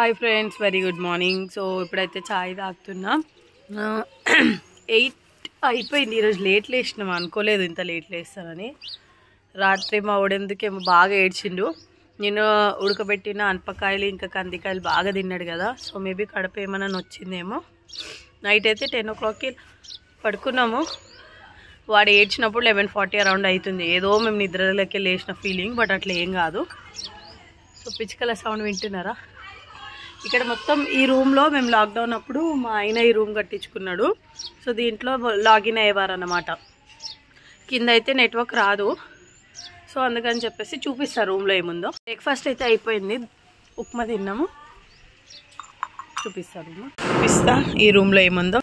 Hi friends very good morning so ఇప్పుడైతే చాయ్ తాగుతున్నా ఎయిట్ అయిపోయింది ఈరోజు లేట్ లేచినాం అనుకోలేదు ఇంత లేట్ లేస్తానని రాత్రి మా ఉడెందుకేమో బాగా ఏడ్చిండు నేను ఉడకబెట్టిన అనపకాయలు ఇంకా కందికాయలు బాగా తిన్నాడు కదా సో మేబీ కడప ఏమైనా వచ్చిందేమో నైట్ అయితే టెన్ ఓ క్లాక్కి పడుకున్నాము వాడు ఏడ్చినప్పుడు లెవెన్ ఫార్టీ అరౌండ్ అవుతుంది ఏదో మేము నిద్రలోకి లేచిన ఫీలింగ్ బట్ అట్లా ఏం కాదు సో పిచ్చుకల సౌండ్ వింటున్నారా ఇక్కడ మొత్తం ఈ రూమ్లో మేము లాక్డౌన్ అప్పుడు మా ఆయన ఈ రూమ్ కట్టించుకున్నాడు సో దీంట్లో లాగిన్ అయ్యేవారు అన్నమాట కింద అయితే నెట్వర్క్ రాదు సో అందుకని చెప్పేసి చూపిస్తా రూమ్లో ఏముందో బ్రేక్ఫాస్ట్ అయితే అయిపోయింది ఉప్మా తిన్నాము చూపిస్తా రూమ్ చూపిస్తా ఈ రూమ్లో ఏముందో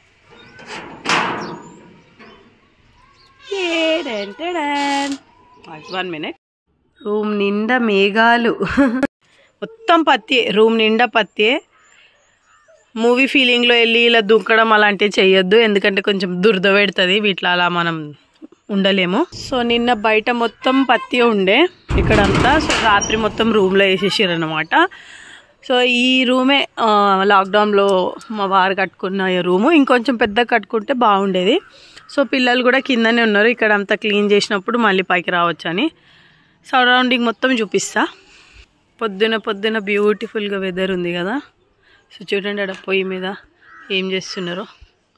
వన్ మినిట్ రూమ్ నిండా మేఘాలు మొత్తం పత్తి రూమ్ నిండా పత్తి మూవీ ఫీలింగ్లో వెళ్ళి ఇలా దుంకడం అలాంటివి చేయొద్దు ఎందుకంటే కొంచెం దురద పెడుతుంది వీటిలో అలా మనం ఉండలేము సో నిన్న బయట మొత్తం పత్తి ఉండే ఇక్కడంతా సో రాత్రి మొత్తం రూమ్లో వేసేసారు అనమాట సో ఈ రూమే ఆ, లాక్డౌన్లో మా వారు కట్టుకున్న ఈ రూము ఇంకొంచెం పెద్ద కట్టుకుంటే బాగుండేది సో పిల్లలు కూడా కిందనే ఉన్నారు ఇక్కడ అంతా క్లీన్ చేసినప్పుడు మళ్ళీ పైకి రావచ్చు అని సరౌండింగ్ మొత్తం చూపిస్తా పొద్దున పొద్దున బ్యూటిఫుల్గా వెదర్ ఉంది కదా సో చూడండి అక్కడ పొయ్యి మీద ఏం చేస్తున్నారు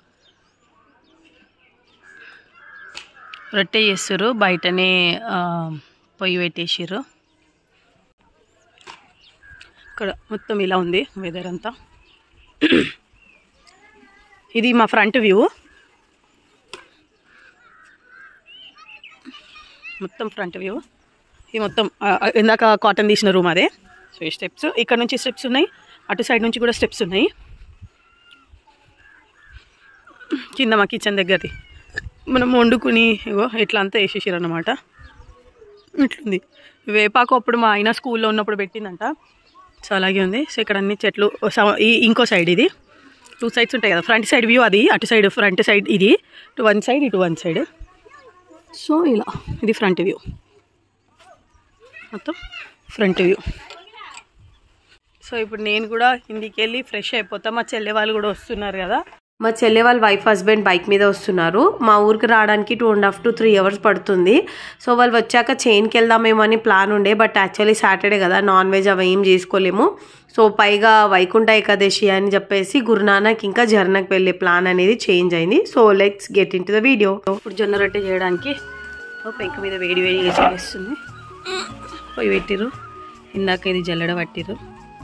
రొట్టె చేస్తారు బయటనే ఆ, పొయ్యి పెట్టేసారు ఇక్కడ మొత్తం ఇలా ఉంది వెదర్ అంతా ఇది మా ఫ్రంట్ వ్యూ మొత్తం ఫ్రంట్ వ్యూ ఇది మొత్తం ఆ, ఆ, ఇందాక కాటన్ తీసిన రూమ్ అదే సో ఈ స్టెప్స్ ఇక్కడ నుంచి స్టెప్స్ ఉన్నాయి అటు సైడ్ నుంచి కూడా స్టెప్స్ ఉన్నాయి కింద మా కిచెన్ దగ్గరది మనం వండుకుని ఇగో ఇట్లా అంతా వేసేసారు అనమాట ఇట్లుంది వేపాకు అప్పుడు మా ఆయన స్కూల్లో ఉన్నప్పుడు పెట్టిందంట సో అలాగే ఉంది సో ఇక్కడ అన్ని చెట్లు ఓ స- ఈ ఇంకో సైడ్ ఇది టూ సైడ్స్ ఉంటాయి కదా ఫ్రంట్ సైడ్ వ్యూ అది అటు సైడ్ ఫ్రంట్ సైడ్ ఇది ఇటు వన్ సైడ్ ఇటు వన్ సైడ్ సో ఇలా ఇది ఫ్రంట్ వ్యూ మొత్తం ఫ్రంట్ వ్యూ సో ఇప్పుడు నేను కూడా ఇంటికి వెళ్ళి ఫ్రెష్ అయిపోతా మా చెల్లె వాళ్ళు కూడా వస్తున్నారు కదా మా చెల్లె వాళ్ళ వైఫ్ హస్బెండ్ బైక్ మీద వస్తున్నారు మా ఊరికి రావడానికి two and half to three hours పడుతుంది సో వాళ్ళు వచ్చాక చైన్కి వెళ్దామేమో అని ప్లాన్ ఉండే బట్ యాక్చువల్లీ సాటర్డే కదా నాన్ వెజ్ అవి ఏం చేసుకోలేము సో పైగా వైకుంఠ ఏకాదశి అని చెప్పేసి గురునానక్ ఇంకా జర్నకి వెళ్ళే ప్లాన్ అనేది చేంజ్ అయింది so let's get into the video ఇప్పుడు జొన్న రొట్టె చేయడానికి ఓ పెంక మీద వేడి వేడి చేసి వేస్తుంది పోయి పెట్టిర్రు ఇందాక ఇది జల్లెడ పట్టిర్రు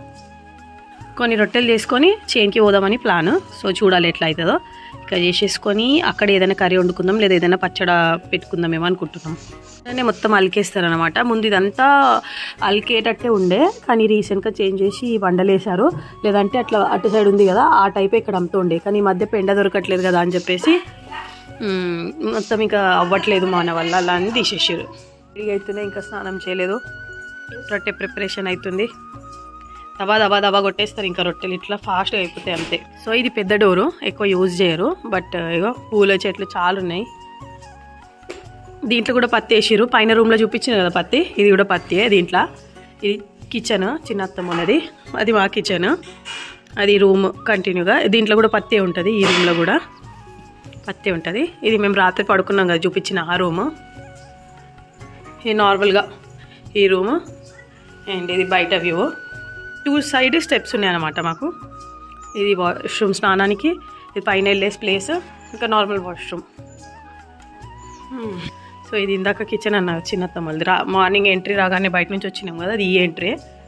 కొన్ని రొట్టెలు చేసుకొని చేన్కి పోదామని ప్లాన్ సో చూడాలి ఎట్లా అవుతుందో ఇక చేసేసుకొని అక్కడ ఏదైనా కర్రీ వండుకుందాం లేదా ఏదైనా పచ్చడ పెట్టుకుందామేమో అనుకుంటున్నాం అలానే మొత్తం అలికేస్తారనమాట ముందు ఇదంతా అలికేటట్టే ఉండే కానీ రీసెంట్గా చేంజ్ చేసి వండలేశారు లేదంటే అట్లా అటు సైడ్ ఉంది కదా ఆ టైప్ ఇక్కడ అంతా ఉండే కానీ ఈ మధ్య పెండ దొరకట్లేదు కదా అని చెప్పేసి మ్మ్, మొత్తం ఇంకా అవ్వట్లేదు మన వల్ల అలా అని తీసేసారు రెడీ అవుతున్నాయి ఇంకా స్నానం చేయలేదు రొట్టె ప్రిపరేషన్ అవుతుంది దబా దబా దబా కొట్టేస్తారు ఇంకా రొట్టెలు ఇట్లా ఫాస్ట్గా అయిపోతాయి అంతే సో ఇది పెద్ద డోరు ఎక్కువ యూజ్ చేయరు బట్ ఇగో పూల చెట్లు చాలా ఉన్నాయి దీంట్లో కూడా పత్తి వేసిర్రు పైన రూమ్లో చూపించిన కదా పత్తి ఇది కూడా పత్తియే దీంట్లో ఇది కిచెన్ చిన్న అత్తమ్మ ఉన్నది అది మా కిచెన్ అది రూమ్ కంటిన్యూగా దీంట్లో కూడా పత్తి ఉంటుంది ఈ రూమ్లో కూడా పత్తి ఉంటుంది ఇది మేము రాత్రి పడుకున్నాం కదా చూపించిన ఆ రూము ఇది నార్మల్గా ఈ రూము అండ్ ఇది బయట వ్యూ టూ సైడ్ స్టెప్స్ ఉన్నాయన్నమాట మాకు ఇది వాష్రూమ్ స్నానానికి ఇది పైన వెళ్ళేసి ప్లేస్ ఇంకా నార్మల్ వాష్రూమ్ సో ఇది ఇందాక కిచెన్ అన్న చిన్న తమ్మది రా మార్నింగ్ ఎంట్రీ రాగానే బయట నుంచి వచ్చినాం కదా అది ఈ ఎంట్రీ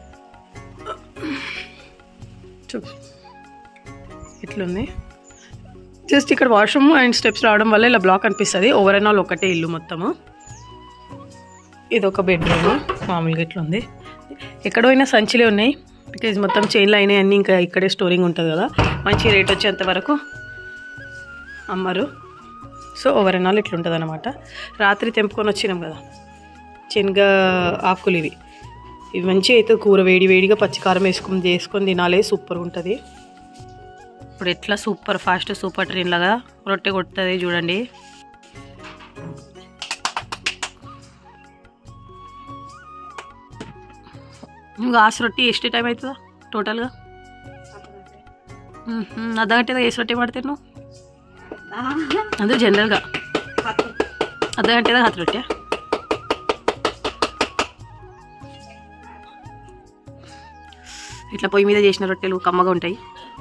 చూ ఇట్లుంది జస్ట్ ఇక్కడ వాష్రూమ్ అండ్ స్టెప్స్ రావడం వల్ల ఇలా బ్లాక్ అనిపిస్తుంది ఓవర్ అండ్ ఆల్ ఒకటే ఇల్లు మొత్తము ఇది ఒక బెడ్రూమ్ మామూలుగా ఇట్లా ఉంది ఎక్కడ పోయినా సంచిలే ఉన్నాయి బికాజ్ మొత్తం చైన్లు అయినాయి అన్నీ ఇంకా ఇక్కడే స్టోరింగ్ ఉంటుంది కదా మంచి రేట్ వచ్చేంత వరకు అమ్మరు సో ఓవర్ అండ్ ఆల్ ఇట్లా ఉంటుంది అనమాట రాత్రి తెంపుకొని వచ్చినాం కదా శనగ ఆకులు ఇవి ఇవి మంచిగా అయితే కూర వేడి వేడిగా పచ్చికారం వేసుకుని చేసుకొని తినాలి సూపర్ ఉంటుంది ఇప్పుడు ఎట్లా సూపర్ ఫాస్ట్ సూపర్ ట్రైన్ లాగా రొట్టె కొడుతుంది చూడండి గ్యాస్ రొట్టి ಎಷ್ಟು ಟೈಮ್ ಆಯ್ತದ ಟೋಟಲ್గా అర్ధ గంట వేసి రొట్టె పడితే నువ్వు ಅದು ಜನರಲ್గా ಅರ್ಧ ಗಂಟೆದಾಗ ಹತ್ತು ರೊಟ್ಟೆ ఇట్లా పొయ్యి మీద చేసిన రొట్టెలు కమ్మగా ఉంటాయి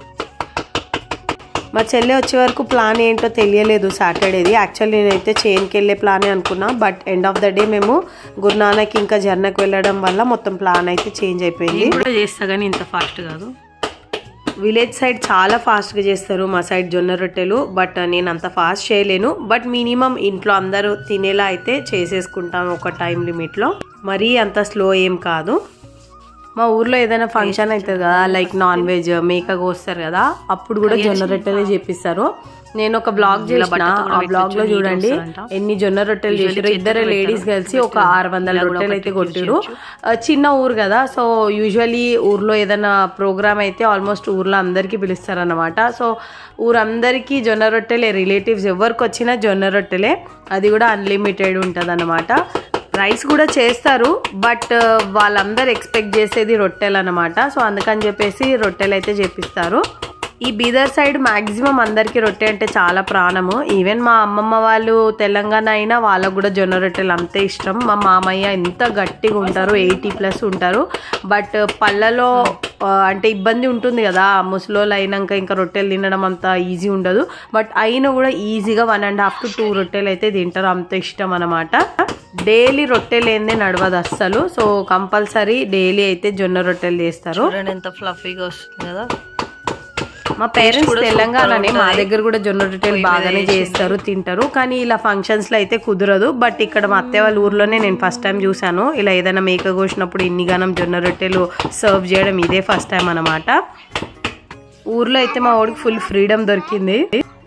మా చెల్లె వచ్చే వరకు ప్లాన్ ఏంటో తెలియలేదు సాటర్డేది యాక్చువల్లీ నేనైతే చైన్కి వెళ్ళే ప్లానే అనుకున్నా but end of the day మేము గురునానక్ ఇంకా జర్నకు వెళ్ళడం వల్ల మొత్తం ప్లాన్ అయితే చేంజ్ అయిపోయింది నేను కూడా చేస్తా కానీ ఇంత ఫాస్ట్ కాదు విలేజ్ సైడ్ చాలా ఫాస్ట్గా చేస్తారు మా సైడ్ జొన్న రొట్టెలు బట్ నేను అంత ఫాస్ట్ చేయలేను బట్ మినిమం ఇంట్లో అందరూ తినేలా అయితే చేసేసుకుంటాం ఒక టైం లిమిట్లో మరీ అంత స్లో ఏం కాదు మా ఊర్లో ఏదైనా ఫంక్షన్ అవుతుంది కదా లైక్ నాన్ వెజ్ మేక కోస్తారు కదా అప్పుడు కూడా జొన్న రొట్టెలే చేపిస్తారు నేను ఒక బ్లాగ్ చేసిన ఆ బ్లాగ్ లో చూడండి ఎన్ని జొన్న రొట్టెలు చేసారు ఇద్దరు లేడీస్ కలిసి ఒక ఆరు వందల రొట్టెలు అయితే కొట్టిరు ఆ, చిన్న ఊరు కదా సో యూజువలీ ఊర్లో ఏదైనా ప్రోగ్రామ్ అయితే ఆల్మోస్ట్ ఊర్లో అందరికీ పిలుస్తారనమాట సో ఊరందరికీ జొన్న రొట్టెలే రిలేటివ్స్ ఎవరికి వచ్చినా జొన్న రొట్టెలే అది కూడా అన్లిమిటెడ్ ఉంటుంది రైస్ కూడా చేస్తారు బట్ వాళ్ళందరూ ఎక్స్పెక్ట్ చేసేది రొట్టెలు అనమాట సో అందుకని చెప్పేసి రొట్టెలు అయితే చేపిస్తారు ఈ బీదర్ సైడ్ మాక్సిమం అందరికీ రొట్టె అంటే చాలా ప్రాణము ఈవెన్ మా అమ్మమ్మ వాళ్ళు తెలంగాణ అయినా వాళ్ళకు కూడా జొన్న రొట్టెలు అంతే ఇష్టం మా మామయ్య ఎంత గట్టిగా ఉంటారు ఎయిటీ ప్లస్ ఉంటారు బట్ పళ్ళలో ఆ, అంటే ఇబ్బంది ఉంటుంది కదా ముసలోళ్ళు అయినాక ఇంకా రొట్టెలు తినడం అంత ఈజీ ఉండదు బట్ అయినా కూడా ఈజీగా one and half to two రొట్టెలు అయితే తింటారు అంత ఇష్టం అనమాట డైలీ రొట్టెలు ఏందే నడవదు అస్సలు సో కంపల్సరీ డైలీ అయితే జొన్న రొట్టెలు చేస్తారు చూడండి ఎంత ఫ్లఫీగా వస్తుంది కదా మా పేరెంట్స్ కూడా తెలంగాణనే super మా ఉంటది. దగ్గర కూడా జొన్న రొట్టెలు పొయ్యి మీద బాగానే వేసి. చేస్తారు తింటారు కానీ ఇలా ఫంక్షన్స్ లో అయితే కుదరదు బట్ ఇక్కడ మా అత్తయ్య వాళ్ళ ఊర్లోనే నేను ఫస్ట్ టైం చూసాను ఇలా ఏదైనా మేక కోసినప్పుడు ఇన్ని గానం జొన్న రొట్టెలు సర్వ్ చేయడం ఇదే ఫస్ట్ టైం అనమాట ఊర్లో అయితే మా వాడికి ఫుల్ ఫ్రీడమ్ దొరికింది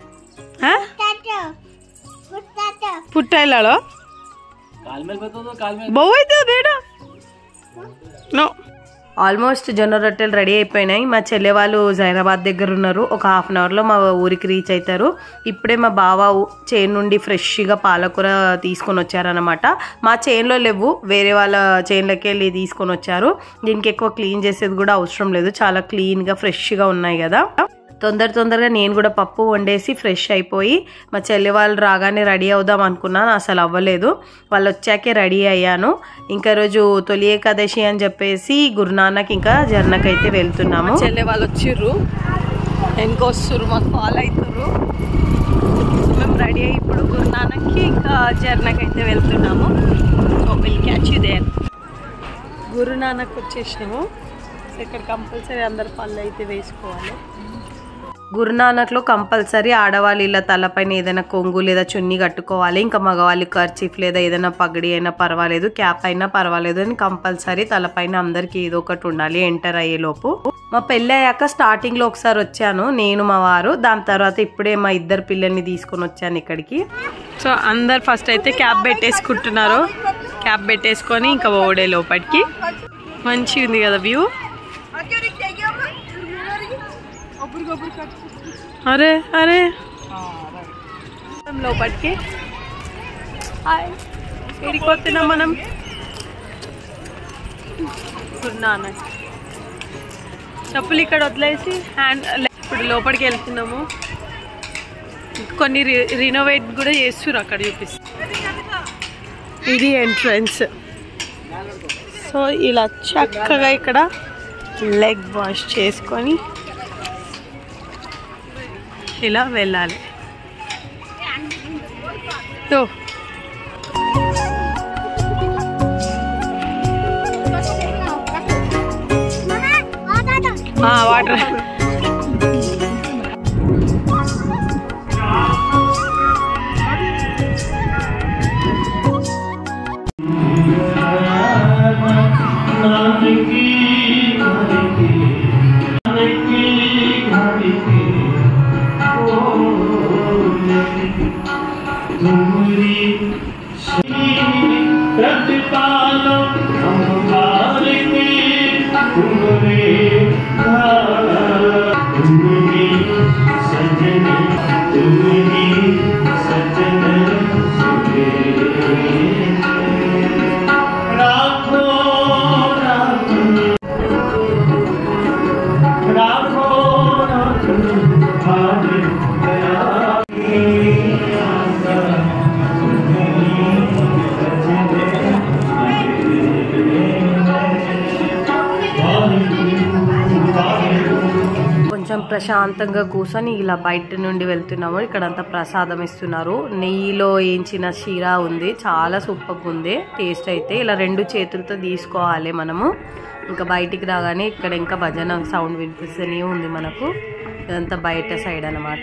పుట్టాయిలాలో బౌ అవుతుంది బేట నో ఆల్మోస్ట్ జొన్న రొట్టెలు రెడీ అయిపోయినాయి మా చెల్లె వాళ్ళు జైరాబాద్ దగ్గర ఉన్నారు ఒక హాఫ్ అన్ అవర్లో మా ఊరికి రీచ్ అవుతారు ఇప్పుడే మా బావ ఊ- చేను నుండి ఫ్రెష్గా పాలకూర తీసుకొని వచ్చారనమాట మా చేనులో లేవు వేరే వాళ్ళ చేనులోకి వెళ్ళి తీసుకొని వచ్చారు దీనికి ఎక్కువ క్లీన్ చేసేది కూడా అవసరం లేదు చాలా క్లీన్గా ఫ్రెష్గా ఉన్నాయి కదా తొందర తొందరగా నేను కూడా పప్పు వండేసి ఫ్రెష్ అయిపోయి మా చెల్లి వాళ్ళు రాగానే రెడీ అవుదాం అనుకున్నాను అసలు అవ్వలేదు వాళ్ళు వచ్చాకే రెడీ అయ్యాను ఇంకా రోజు తొలి ఏకాదశి అని చెప్పేసి గురునానక్ ఇంకా జర్నకైతే వెళ్తున్నాము చెల్లె వాళ్ళు వచ్చిర్రు వెనక వస్తుర్రు మాకు ఫాలో అవుతుర్రు మేము రెడీ అయ్యి ఇప్పుడు గురునానక్కి ఇంకా జర్నకి అయితే వెళ్తున్నాము so will catch you there Guru Nanak వచ్చేసినాము సో ఇక్కడ కంపల్సరీ అందరు పళ్ళు అయితే వేసుకోవాలి గురునానక్లో కంపల్సరీ ఆడవాళ్ళు ఇలా తలపైన ఏదైనా కొంగు లేదా చున్నీ కట్టుకోవాలి ఇంకా మగవాళ్ళు కర్చీఫ్ లేదా ఏదైనా పగడి అయినా పర్వాలేదు క్యాప్ అయినా పర్వాలేదు అని కంపల్సరీ తలపైన అందరికి ఏదో ఒకటి ఉండాలి ఎంటర్ అయ్యేలోపు మా పెళ్ళి అయ్యాక స్టార్టింగ్ లో ఒకసారి వచ్చాను నేను మా వారు దాని తర్వాత ఇప్పుడే మా ఇద్దరు పిల్లల్ని తీసుకొని వచ్చాను ఇక్కడికి సో అందరు ఫస్ట్ అయితే క్యాప్ పెట్టేసుకుంటున్నారు క్యాప్ పెట్టేసుకొని ఇంకా ఓడే లోపలికి మంచిగా ఉంది కదా వ్యూ అరే అరే లోపలికి హాయ్ ఎడికి పోతున్నాం మనం గురునానక్ చెప్పులు ఇక్కడ వదిలేసి హ్యాండ్ ఇప్పుడు లోపలికి వెళ్తున్నాము కొన్ని రి- రినోవేట్ కూడా చేస్తున్నారు అక్కడ చూపిస్తారు ఇది ఎంట్రన్స్ సో ఇలా చక్కగా ఇక్కడ లెగ్ వాష్ చేసుకొని ఇలా వెళ్ళాలి సో వాటర్ రాఘో ప్రశాంతంగా కూర్చొని ఇలా బయట నుండి వెళ్తున్నాము ఇక్కడ అంతా ప్రసాదం ఇస్తున్నారు నెయ్యిలో వేయించిన షీరా ఉంది చాలా సూపర్గా ఉంది టేస్ట్ అయితే ఇలా రెండు చేతులతో తీసుకోవాలి మనము ఇంకా బయటికి రాగానే ఇక్కడ ఇంకా భజన సౌండ్ వినిపిస్తూనే ఉంది మనకు ఇదంతా బయట సైడ్ అనమాట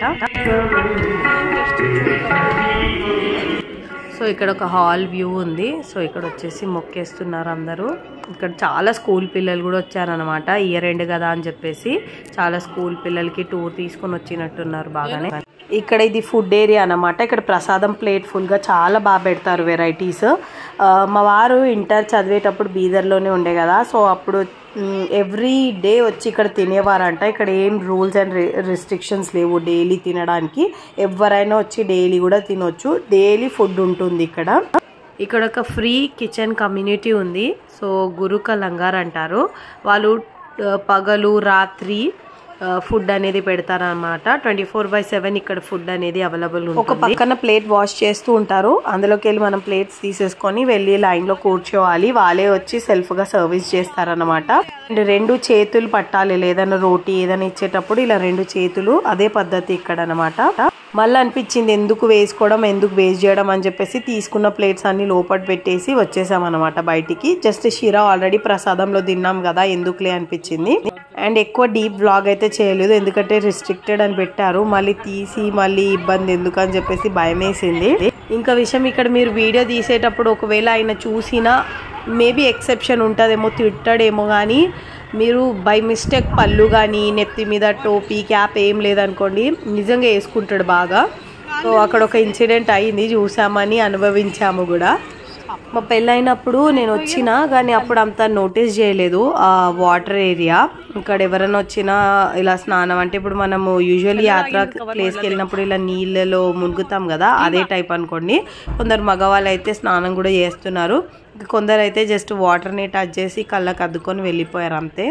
సో ఇక్కడ ఒక హాల్ వ్యూ ఉంది సో ఇక్కడ వచ్చేసి మొక్కేస్తున్నారు అందరూ ఇక్కడ చాలా స్కూల్ పిల్లలు కూడా వచ్చారనమాట ఇయర్ ఎండ్ కదా అని చెప్పేసి చాలా స్కూల్ పిల్లలకి టూర్ తీసుకొని వచ్చినట్టున్నారు బాగానే ఇక్కడ ఇది ఫుడ్ ఏరియా అనమాట ఇక్కడ ప్రసాదం ప్లేట్ ఫుల్గా చాలా బాగా పెడతారు వెరైటీస్ మా వారు ఇంటర్ చదివేటప్పుడు బీదర్లోనే ఉండే కదా సో అప్పుడు ఎవ్రీ డే వచ్చి ఇక్కడ తినేవారంట ఇక్కడ ఏం రూల్స్ అండ్ రెస్ట్రిక్షన్స్ లేవు డైలీ తినడానికి ఎవరైనా వచ్చి డైలీ కూడా తినొచ్చు డైలీ ఫుడ్ ఉంటుంది ఇక్కడ ఇక్కడ ఒక ఫ్రీ కిచెన్ కమ్యూనిటీ ఉంది సో గురుక లంగార్ అంటారు వాళ్ళు ఆ, పగలు రాత్రి ఫుడ్ అనేది పెడతారనమాట ట్వంటీ ఫోర్ బై సెవెన్ ఇక్కడ ఫుడ్ అనేది అవైలబుల్ ఒక పక్కన ప్లేట్ వాష్ చేస్తూ ఉంటారు అందులోకి వెళ్ళి మనం ప్లేట్స్ తీసేసుకొని వెళ్ళి లైన్ లో కూర్చోవాలి వాళ్ళే వచ్చి సెల్ఫ్ గా సర్వీస్ చేస్తారనమాట అండ్ రెండు చేతులు పట్టాలి లేదన్నా రోటీ ఏదైనా ఇచ్చేటప్పుడు ఇలా రెండు చేతులు అదే పద్ధతి ఇక్కడ అనమాట మళ్ళీ అనిపించింది ఎందుకు వేసుకోవడం ఎందుకు వేస్ట్ చేయడం అని చెప్పేసి తీసుకున్న ప్లేట్స్ అన్ని లోపల పెట్టేసి వచ్చేసాం అనమాట బయటికి జస్ట్ షీరా ఆల్రెడీ ప్రసాదంలో తిన్నాం కదా ఎందుకులే అనిపించింది అండ్ ఎక్కువ డీప్ వ్లాగ్ అయితే చేయలేదు ఎందుకంటే రిస్ట్రిక్టెడ్ అని పెట్టారు మళ్ళీ తీసి మళ్ళీ ఇబ్బంది ఎందుకు అని చెప్పేసి భయం వేసింది ఇంకా విషయం ఇక్కడ మీరు వీడియో తీసేటప్పుడు ఒకవేళ ఆయన చూసినా మేబీ ఎక్సెప్షన్ ఉంటుందేమో తిట్టాడేమో కానీ మీరు బై మిస్టేక్ పళ్ళు కానీ నెత్తి మీద టోపీ క్యాప్ ఏం లేదనుకోండి నిజంగా వేసుకుంటాడు బాగా సో అక్కడ ఒక ఇన్సిడెంట్ అయింది చూసామని అనుభవించాము కూడా మా పెళ్ళైనప్పుడు నేను వచ్చిన కానీ అప్పుడు అంత నోటీస్ చేయలేదు ఆ వాటర్ ఏరియా ఇక్కడ ఎవరైనా వచ్చినా ఇలా స్నానం అంటే ఇప్పుడు మనము యూజువల్లీ యాత్ర ప్లేస్కి వెళ్ళినప్పుడు ఇలా నీళ్ళలో మునుగుతాం కదా అదే టైప్ అనుకోండి కొందరు మగవాళ్ళు అయితే స్నానం కూడా చేస్తున్నారు ఇంకా కొందరు అయితే జస్ట్ వాటర్ని టచ్ చేసి కళ్ళకి అద్దుకొని వెళ్ళిపోయారు అంతే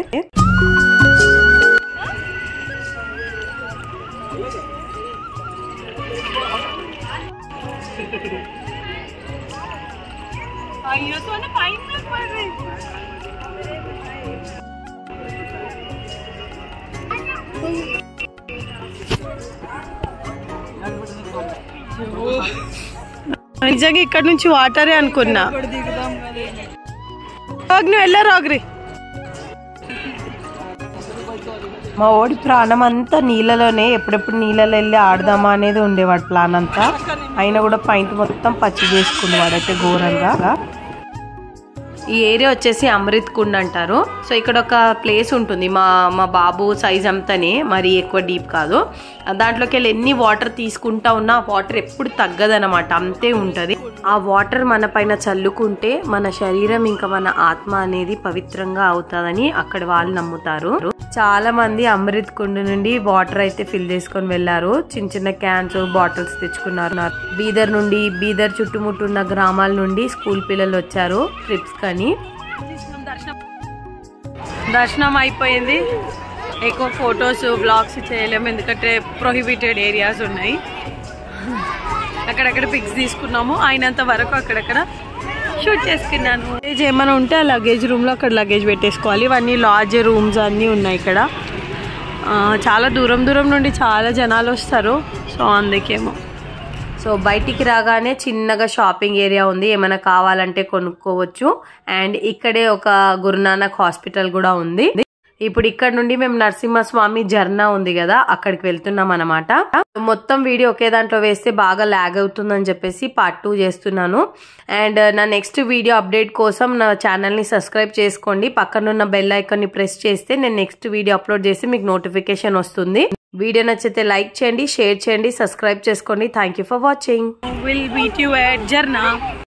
అయ్యో సోన పైన పడి నిజంగా ఇక్కడ నుంచి వాటరే అనుకున్నా రోగ్ నువ్వు వెళ్ళా రోగ్రి మా ఓడి ప్రాణం అంతా నీళ్ళలోనే ఎప్పుడెప్పుడు నీళ్ళలో వెళ్ళి ఆడదామా అనేది ఉండేవాడు ప్లాన్ అంతా అయినా కూడా పైంట్ మొత్తం పచ్చి చేసుకునేవాడు అయితే ఘోరంగా ఈ ఏరియా వచ్చేసి అమృత్ కుండ్ అంటారు సో ఇక్కడ ఒక ప్లేస్ ఉంటుంది మా మా బాబు సైజ్ అంతానే మరి ఎక్కువ డీప్ కాదు దాంట్లోకి వెళ్ళి ఎన్ని వాటర్ తీసుకుంటా ఉన్నా ఆ వాటర్ ఎప్పుడు తగ్గదనమాట అంతే ఉంటుంది ఆ వాటర్ మన పైన చల్లుకుంటే మన శరీరం ఇంకా మన ఆత్మ అనేది పవిత్రంగా అవుతుందని అక్కడ వాళ్ళు నమ్ముతారు చాలా మంది అమృత్ కుండ్ నుండి వాటర్ అయితే ఫిల్ చేసుకొని వెళ్ళారు చిన్న చిన్న క్యాన్స్ బాటిల్స్ తెచ్చుకున్నారు బీదర్ నుండి బీదర్ చుట్టుముట్టున్న గ్రామాల నుండి స్కూల్ పిల్లలు వచ్చారు ట్రిప్స్ కానీ దర్శనం దర్శనం అయిపోయింది ఎక్కువ ఫొటోస్ బ్లాగ్స్ చేయలేము ఎందుకంటే ప్రొహిబిటెడ్ ఏరియాస్ ఉన్నాయి అక్కడక్కడ పిక్స్ తీసుకున్నాము అయినంత వరకు అక్కడక్కడ షూట్ చేసుకున్నాను లగేజ్ ఏమైనా ఉంటే ఆ లగేజ్ రూమ్లో అక్కడ లగేజ్ పెట్టేసుకోవాలి ఇవన్నీ లాడ్జ్ రూమ్స్ అన్నీ ఉన్నాయి ఇక్కడ ఆ, చాలా దూరం దూరం నుండి చాలా జనాలు వస్తారు సో అందుకేమో సో బయటికి రాగానే చిన్నగా షాపింగ్ ఏరియా ఉంది ఏమైనా కావాలంటే కొనుక్కోవచ్చు అండ్ ఇక్కడే ఒక గురునానక్ హాస్పిటల్ కూడా ఉంది ఇప్పుడు ఇక్కడ నుండి మేము నరసింహస్వామి జర్నా ఉంది కదా అక్కడికి వెళ్తున్నాం అనమాట మొత్తం వీడియో ఒకే దాంట్లో వేస్తే బాగా లాగ్ అవుతుందని చెప్పేసి పార్ట్ టూ చేస్తున్నాను అండ్ నా నెక్స్ట్ వీడియో అప్డేట్ కోసం నా ఛానల్ని సబ్స్క్రైబ్ చేసుకోండి పక్కనున్న బెల్ ఐకాన్ని ప్రెస్ చేస్తే నేను నెక్స్ట్ వీడియో అప్లోడ్ చేసి మీకు నోటిఫికేషన్ వస్తుంది వీడియో నచ్చితే లైక్ చేయండి షేర్ చేయండి సబ్స్క్రైబ్ చేసుకోండి thank you for watching will meet you at జర్నా